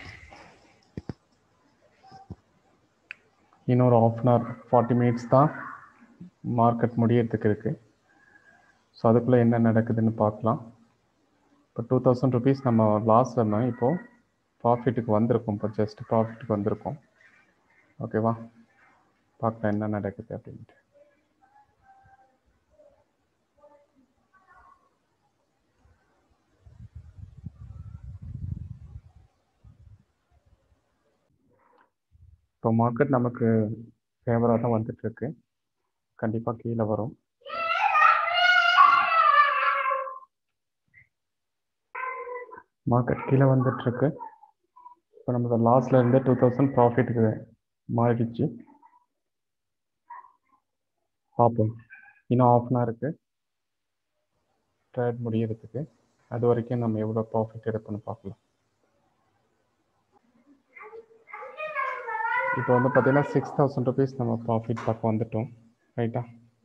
இன்னொரு half an hour forty minutes தான் மார்க்கெட் முடியறதுக்கு இருக்குது ஸோ அதுக்குள்ளே என்ன நடக்குதுன்னு பார்க்கலாம் இப்போ டூ தௌசண்ட் ருபீஸ் நம்ம லாஸ் இருந்தோம் இப்போது ப்ராஃபிட்டுக்கு வந்திருக்கோம் இப்போ ஜஸ்ட் ப்ராஃபிட்டுக்கு வந்திருக்கோம் ஓகேவா பார்க்கலாம் என்ன நடக்குது அப்படின்ட்டு இப்போ மார்க்கெட் நமக்கு ஃபேவராக தான் வந்துட்டுருக்கு கண்டிப்பாக கீழே வரும் மார்க்கெட் கீழே வந்துட்டுருக்கு இப்போ நமக்கு லாஸ்ட்ல இருந்து டூ தௌசண்ட் ப்ராஃபிட்டுக்கு மாறிடுச்சு பார்ப்போம் இன்னும் ஆஃப் அன் ஹவருக்கு ட்ரேட் முடியறதுக்கு அது வரைக்கும் நம்ம எவ்வளோ ப்ராஃபிட் எடுப்போம்னு பார்க்கலாம் இப்போ வந்து பார்த்தீங்கன்னா சிக்ஸ் தௌசண்ட் ருபீஸ் நம்ம ப்ராஃபிட் பக்கம் வந்துட்டோம் ரைட்டா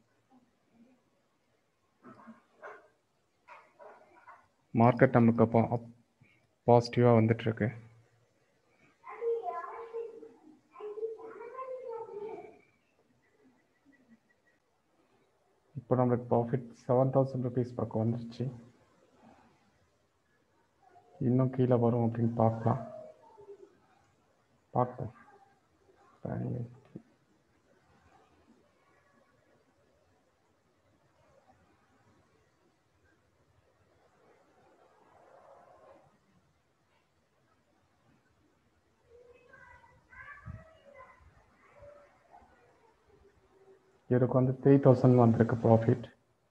மார்க்கெட் நமக்கு அப்போ பாசிட்டிவாக வந்துட்டுருக்கு இப்போ நம்மளுக்கு ப்ராஃபிட் செவன் தௌசண்ட் ருபீஸ் பக்கம் வந்துருச்சு இன்னும் கீழே வரும் அப்படின்னு பார்க்கலாம் பார்ப்போம் இவருக்கு வந்து த்ரீ தௌசண்ட் வந்திருக்கு ப்ராஃபிட்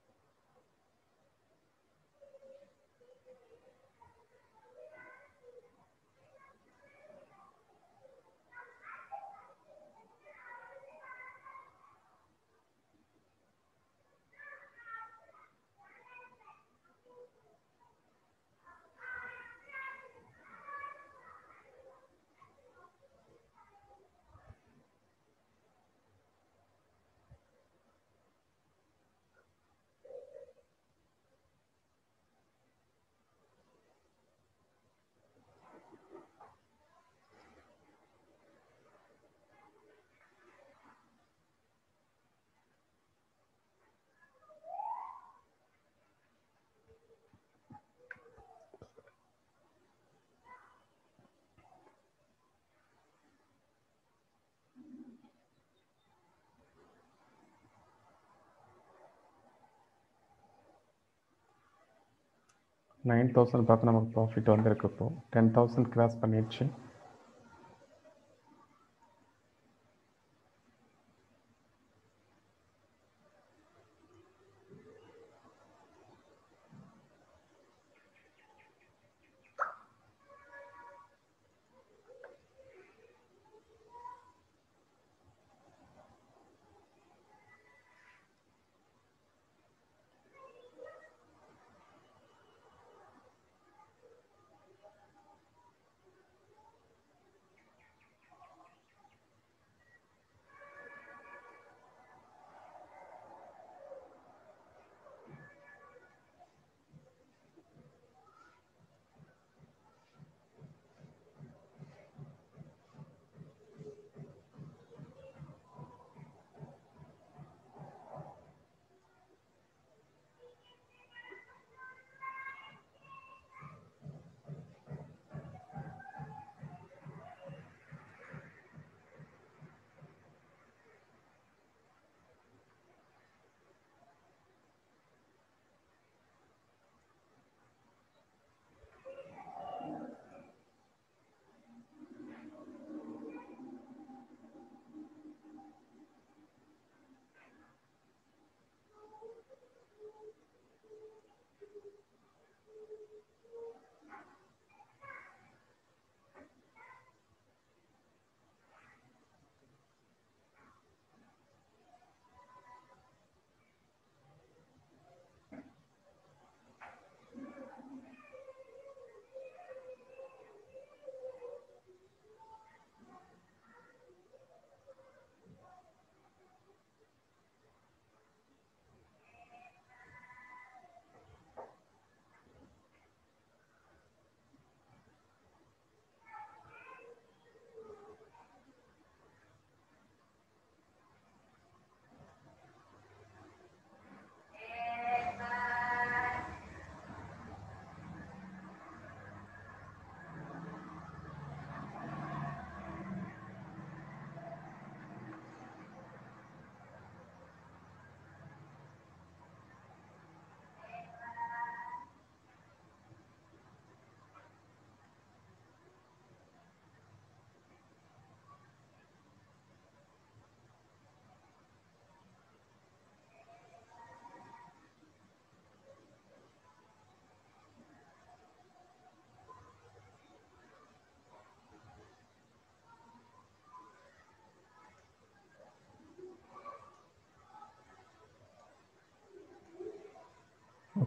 நைன் தௌசண்ட் பார்த்து நமக்கு ப்ராஃபிட் வந்திருக்கு இப்போ டென் தௌசண்ட் கிராஸ் பண்ணிடுச்சு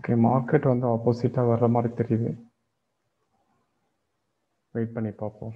ஓகே மார்க்கெட் வந்து ஆப்போசிட்டாக வர்ற மாதிரி தெரியுது வெயிட் பண்ணி பார்ப்போம்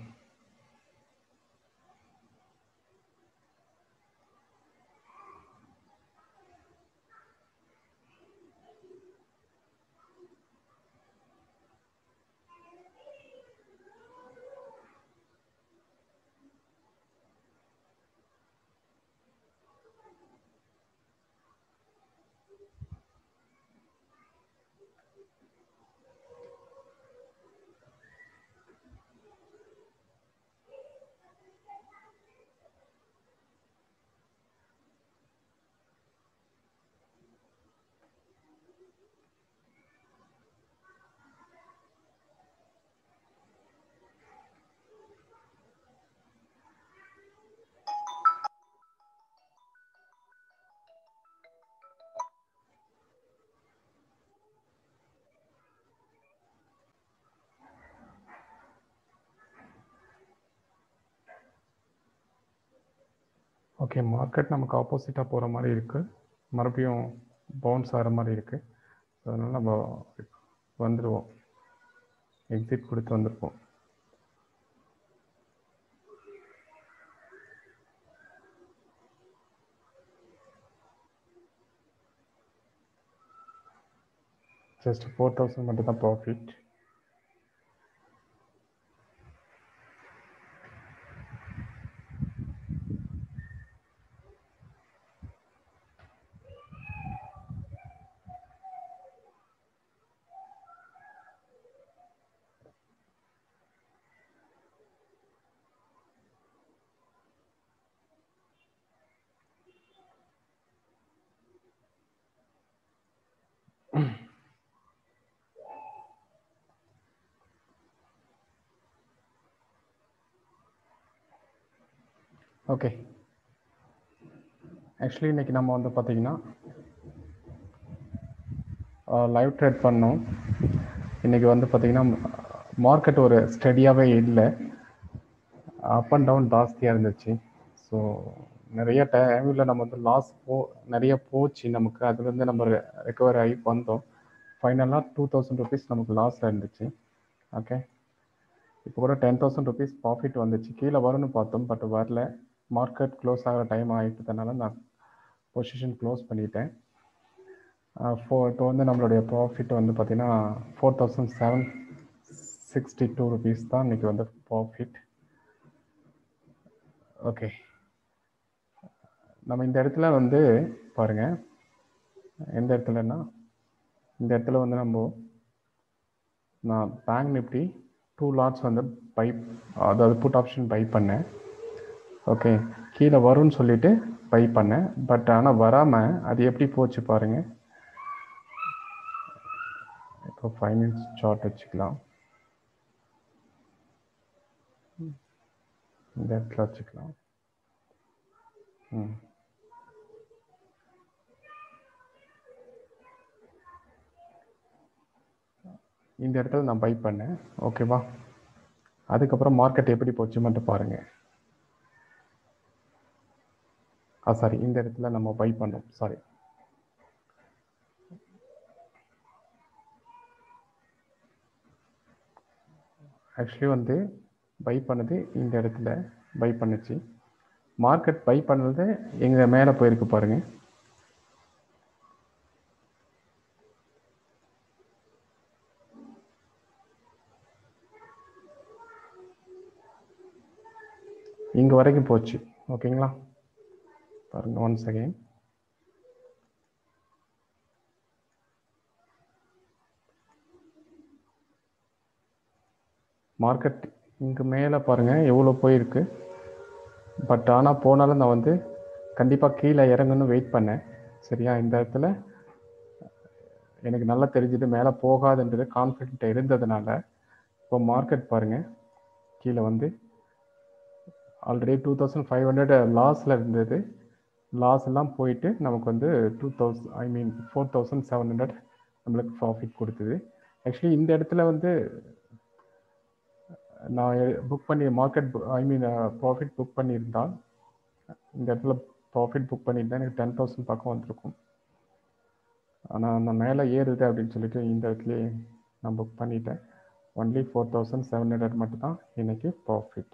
ஓகே மார்க்கெட் நமக்கு ஆப்போசிட்டாக போகிற மாதிரி இருக்குது மறுபடியும் பவுன்ஸ் ஆகிற மாதிரி இருக்குது ஸோ அதனால் நம்ம வந்துடுவோம் எக்ஸிட் கொடுத்து வந்திருப்போம் ஜஸ்ட் ஃபோர் தௌசண்ட் மட்டும் தான் ப்ராஃபிட் ஓகே ஆக்சுவலி இன்றைக்கி நம்ம வந்து பார்த்திங்கன்னா லைவ் ட்ரேட் பண்ணோம் இன்றைக்கி வந்து பார்த்திங்கன்னா மார்க்கெட் ஒரு ஸ்டடியாகவே இல்லை அப் அண்ட் டவுன் ஜாஸ்தியாக இருந்துச்சு ஸோ நிறைய டைமில் நம்ம வந்து லாஸ் போ நிறைய போச்சு நமக்கு அதுலேருந்து நம்ம ரெக்கவர் ஆகி வந்தோம் ஃபைனலாக டூ தௌசண்ட் ருபீஸ் நமக்கு லாஸில் இருந்துச்சு ஓகே இப்போ கூட டென் தௌசண்ட் ருபீஸ் ப்ராஃபிட் வந்துச்சு கீழே வரும்னு பார்த்தோம் பட் வரல மார்க்கெட் க்ளோஸ் ஆகிற டைம் ஆகிட்டதுனால நான் பொசிஷன் க்ளோஸ் பண்ணிட்டேன் ஃபோ இப்போ வந்து நம்மளுடைய ப்ராஃபிட் வந்து பார்த்திங்கன்னா four thousand seven sixty two rupees தான் இன்றைக்கி வந்து ப்ராஃபிட் ஓகே நம்ம இந்த இடத்துல வந்து பாருங்கள் எந்த இடத்துலன்னா இந்த இடத்துல வந்து நம்ம நான் பேங்க் நிஃப்டி டூ லாட்ஸ் வந்து பை அதாவது புட் ஆப்ஷன் பை பண்ணேன் ஓகே கீழே வரும்னு சொல்லிட்டு பை பண்ணேன் பட் ஆனால் வராமல் அது எப்படி போச்சு பாருங்கள் இப்போ ஃபைவ் மினிட்ஸ் சார்ட் வச்சுக்கலாம் இந்த இடத்துல வச்சுக்கலாம் ம் இந்த இடத்துல நான் பை பண்ணேன் ஓகேவா அதுக்கப்புறம் மார்க்கெட் எப்படி போச்சு மட்டும் பாருங்கள் ஆ சாரி இந்த இடத்துல நம்ம பை பண்ணோம் சாரி ஆக்சுவலி வந்து பை பண்ணது இந்த இடத்துல பை பண்ணுச்சு மார்க்கெட் பை பண்ணது எங்கள் மேலே போயிருக்கு பாருங்கள் இங்கே வரைக்கும் போச்சு ஓகேங்களா பாருங்க ஒன் செகண்ட் மார்க்கெட் இங்கே மேலே பாருங்கள் எவ்வளோ போயிருக்கு பட் ஆனால் போனாலும் நான் வந்து கண்டிப்பாக கீழே இறங்கணும்னு வெயிட் பண்ணேன் சரியா இந்த இடத்துல எனக்கு நல்லா தெரிஞ்சது மேலே போகாதுன்றது கான்ஃபிடென்ட் இருந்ததுனால இப்போ மார்க்கெட் பாருங்கள் கீழே வந்து already two thousand five hundred லாஸில் இருந்தது லாஸ் எல்லாம் போயிட்டு நமக்கு வந்து two thousand I mean four thousand seven hundred நம்மளுக்கு ப்ராஃபிட் கொடுத்தது ஆக்சுவலி இந்த இடத்துல வந்து நான் புக் பண்ணி market I mean profit book பண்ணியிருந்தால் இந்த இடத்துல ப்ராஃபிட் புக் பண்ணியிருந்தா எனக்கு டென் தௌசண்ட் பக்கம் வந்திருக்கும் ஆனால் அந்த மேலே ஏறுது அப்படின்னு சொல்லிட்டு இந்த இடத்துலையே நான் புக் பண்ணிட்டேன் only four thousand seven hundred மட்டும் தான் இன்றைக்கி ப்ராஃபிட்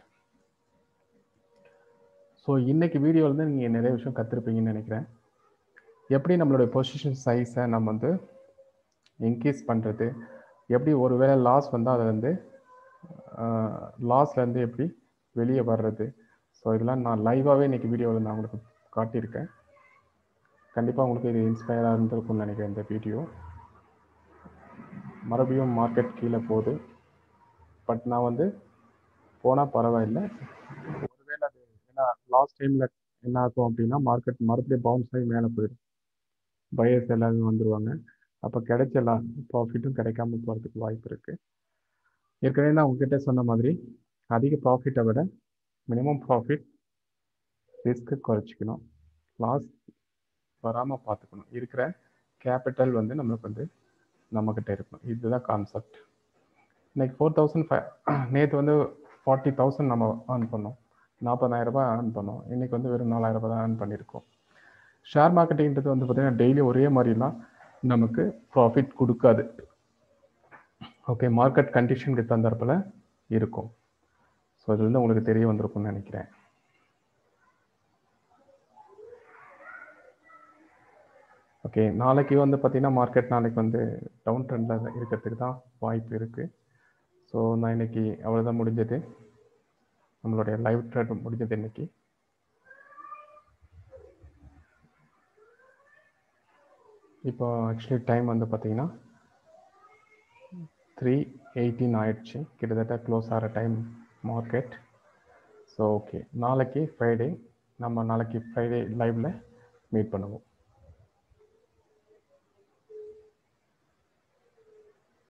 ஸோ இன்றைக்கி வீடியோவில் நீங்கள் நிறைய விஷயம் கற்றுருப்பீங்கன்னு நினைக்கிறேன் எப்படி நம்மளுடைய பொசிஷன் சைஸை நம்ம வந்து இன்க்ரீஸ் பண்ணுறது எப்படி ஒரு வேளை லாஸ் வந்தால் அதை வந்து லாஸ்லேருந்து எப்படி வெளியே வர்றது ஸோ இதெல்லாம் நான் லைவாகவே இன்றைக்கி வீடியோவில் நான் உங்களுக்கு காட்டியிருக்கேன் கண்டிப்பாக உங்களுக்கு இது இன்ஸ்பயராக இருந்திருக்கும்னு நினைக்கிறேன் இந்த வீடியோ மறுபடியும் மார்க்கெட் கீழே போகுது பட் நான் வந்து போனால் பரவாயில்லை ஒருவேளை அது ஏன்னா லாஸ்ட் டைமில் என்ன ஆகும் அப்படின்னா மார்க்கெட் மறுபடியும் பவுன்ஸ் ஆகி மேலே போயிடும் பையர்ஸ் எல்லாருமே வந்துடுவாங்க அப்போ கிடைச்ச லா ப்ராஃபிட்டும் கிடைக்காம போகிறதுக்கு வாய்ப்பு இருக்குது ஏற்கனவே நான் உங்ககிட்ட சொன்ன மாதிரி அதிக ப்ராஃபிட்டை விட மினிமம் ப்ராஃபிட் ரிஸ்க்கு குறைச்சிக்கணும் லாஸ் வராமல் பார்த்துக்கணும் இருக்கிற கேபிட்டல் வந்து நம்மளுக்கு வந்து நம்மக்கிட்ட இருக்கணும் இதுதான் கான்செப்ட் இன்னைக்கு ஃபோர் தௌசண்ட் ஃபைவ் நேற்று வந்து ஃபார்ட்டி தௌசண்ட் நம்ம ஏர்ன் பண்ணோம் நாற்பதாயிரம் ரூபாய் ஏர்ன் பண்ணோம் இன்றைக்கி வந்து வெறும் நாலாயிரம் ரூபாய் தான் ஏர்ன் பண்ணியிருக்கோம் ஷேர் மார்க்கெட்டிங்கிறது வந்து பார்த்திங்கன்னா டெய்லி ஒரே மாதிரிலாம் நமக்கு ப்ராஃபிட் கொடுக்காது ஓகே மார்க்கெட் கண்டிஷனுக்கு தந்தரப்பில் இருக்கும் ஸோ இது வந்து உங்களுக்கு தெரிய வந்திருக்கும்னு நினைக்கிறேன் ஓகே நாளைக்கு வந்து பார்த்திங்கன்னா மார்க்கெட் நாளைக்கு வந்து டவுன் ட்ரெண்டில் இருக்கிறதுக்கு தான் வாய்ப்பு இருக்குது ஸோ நான் இன்னைக்கு அவ்வளோதான் முடிஞ்சது நம்மளுடைய லைவ் ட்ரேட் முடிஞ்சது இன்னைக்கு இப்போ ஆக்சுவலி டைம் வந்து பார்த்தீங்கன்னா த்ரீ எயிட்டீன் ஆயிடுச்சு கிட்டத்தட்ட க்ளோஸ் ஆகிற டைம் மார்க்கெட் ஸோ ஓகே நாளைக்கு ஃப்ரைடே நம்ம நாளைக்கு ஃப்ரைடே லைவில் மீட் பண்ணுவோம்